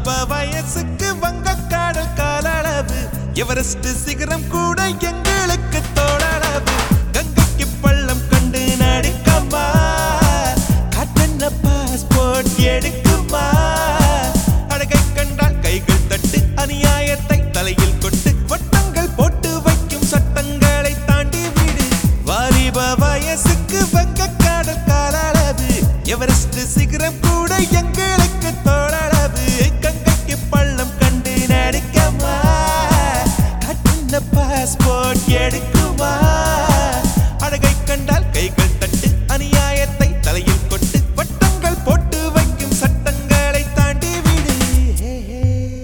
வாலிப வயசுக்கு வங்க காடல் காலளவு எவரெஸ்ட் சிகரம் கூட எங்களுக்கு தோளளவு கங்கைக்கு பள்ளம் கண்டு நடிக்கமா காட்டென்ன பாஸ்போர்ட் எடுக்குமா அழகை கண்டால் கைகள் தட்டு அநியாயத்தை தலையில் கொட்டு வட்டங்கள் போட்டு வைக்கும் சட்டங்களை தாண்டி விடு வாலிப வயசுக்கு வங்க காடல் காலளவு எவரெஸ்ட் சிகரம் கூட எங்களுக்கு தோளளவு கங்கைக்கு பள்ளம் கண்டு நடிக்கமா கட்டின பாஸ்போர்ட் எடுக்குமா அழகை கண்டால் கைகள் தட்டு அநியாயத்தை தலையில் கொட்டு வட்டங்கள் போட்டு வைக்கும் சட்டங்களை தாண்டி விடு ஹே, ஹே.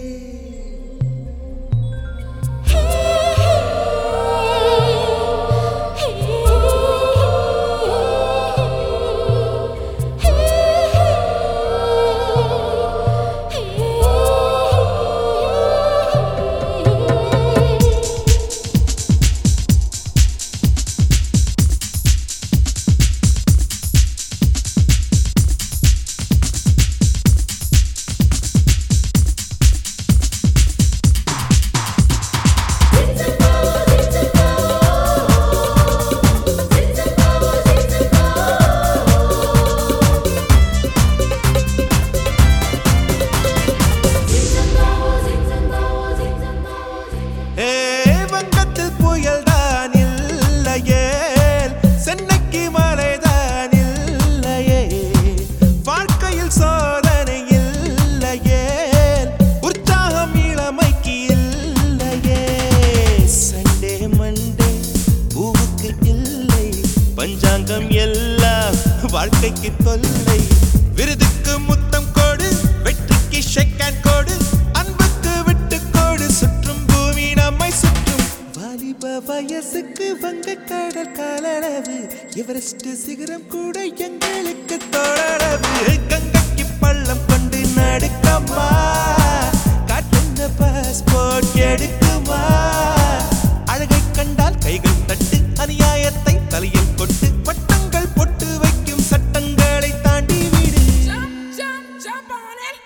ஏ, வங்கத்தில் புயல்தான் இல்லையே சென்னைக்கு மழைதான் இல்லையே வாழ்க்கையில் சோதனை இல்லையே உற்சாகம் இளமைக்கு இல்லையே சண்டே மண்டே பூவுக்கு இல்லை பஞ்சாங்கம் எல்லாம் வாழ்க்கைக்கு தொல்லை விருதுக்கு முத்தம் கோடு வெற்றிக்கு ஷெக்கான் கோடு அன்புக்கு விட்டு கோடு சுற்றும் பூமி நம்மை சுற்றும் வாலிப வயசுக்கு வங்க கடல் காலளவு எவரெஸ்ட் சிகரம் கூட எங்களுக்கு தோளளவு கங்கைக்கு பள்ளம் கொண்டு நடுக்கமா காட்டுன பாஸ்போர்ட் எடுக்குமா அழகை கண்டால் கைகள் தட்டு அநியாயத்தை தலையில் கொட்டு வட்டங்கள் பொட்டு வைக்கும் சட்டங்களை தாண்டி விடு Jump, jump, jump on it.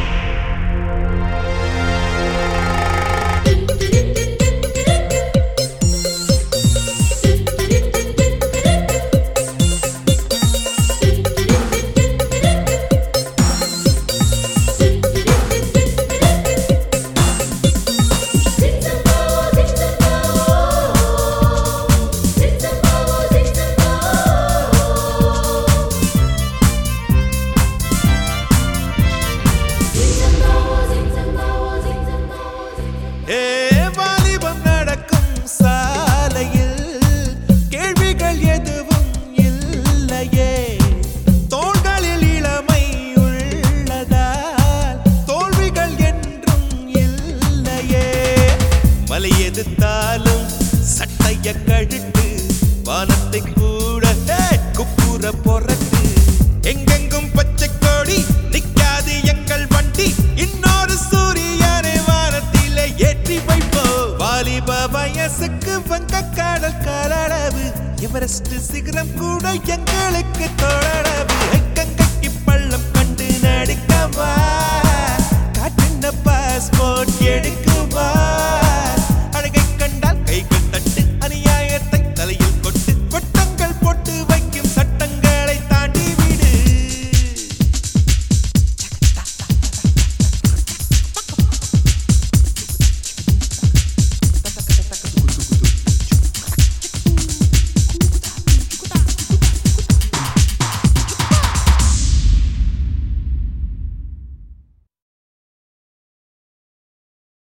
ஏ வாலிபம் நடக்கும் சாலையில் கேள்விகள் எதுவும் இல்லையே தோள்களில் இளமை உள்ளதால் தோல்விகள் என்றும் இல்லையே மலை எதிர்த்தாலும் சட்டைய கழுட்டு வானத்தை கூட ஏய், குப்புற பொறட்டு எங்கெங்கும் பச்சை கொடி நிக்காது எங்கள் வண்டி இன்னொரு சூரியனை வானத்திலே ஏற்றி வைப்போ வாலிப வயசுக்கு வங்க கடல் காலளவு எவரெஸ்ட் சிகரம் கூட எங்களுக்கு தோளளவு கங்கைக்கு பள்ளம் கண்டு நடிக்கவா காட்டின பாஸ்போர்ட் எடுக்க